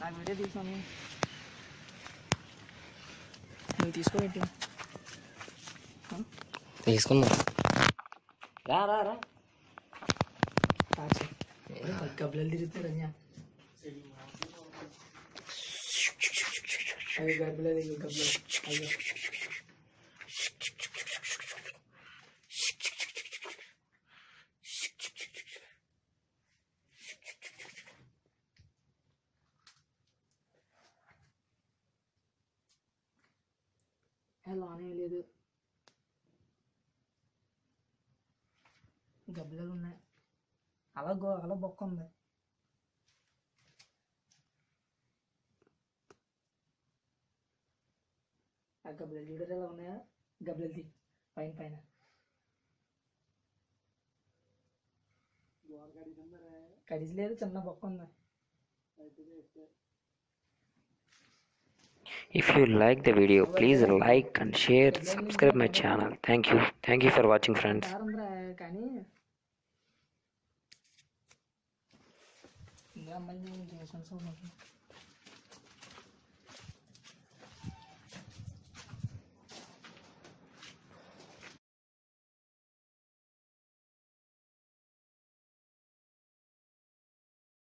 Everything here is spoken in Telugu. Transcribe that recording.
ఆ వీడియో తీసాను నువ్వు తీసుకోబెట్టి తీసుకుందాం రా రా రా గబ్బలు తిరుగుతాడు అన్యా అవి గబ్బలు గబ్బలు అయ్యో లానే లేదు గబ్బలు ఉన్నాయి అలా గో అలా బొక్క ఉంది ఆ గబ్బలు చూడరు ఎలా ఉన్నాయా గబ్బలది పైన పైన కడిసి లేదు చిన్న బొక్క ఉంది If you like the video, please like and share, subscribe my channel. Thank you. Thank you for watching friends. దారుందిరా కానీ ఇంకా మళ్ళీ చేసిన